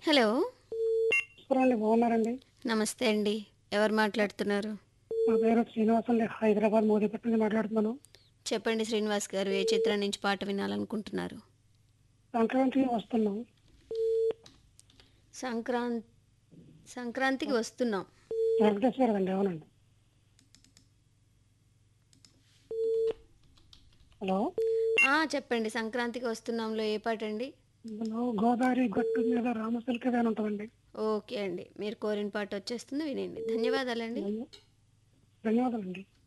hello అండి బాగున్నారండి నమస్తే అండి ఎవరు మాట్లాడుతున్నారు నా పేరు శ్రీనివాస్ అండి హైదరాబాద్ మోదీపేట నుంచి మాట్లాడుతున్నాను చెప్పండి శ్రీనివాస్ గారు ఏ చిత్రం నుంచి పాట వినాలనుకుంటున్నారు సంక్రాంతికి వస్తున్నాం సంక్రాంతి సంక్రాంతికి వస్తున్నాం వెంకటేశ్వర అండి అవునండి హలో ఆ, చెప్పండి సంక్రాంతికి వస్తున్నాంలో ఏ పాట అండి ఇందులో గోదావరి గట్టు మీద రామశిల్క వ్యాన్ ఉంటుందండి ఓకే అండి మీరు కోరిన పాట వచ్చేస్తుంది వినండి ధన్యవాదాలండి ధన్యవాదాలండి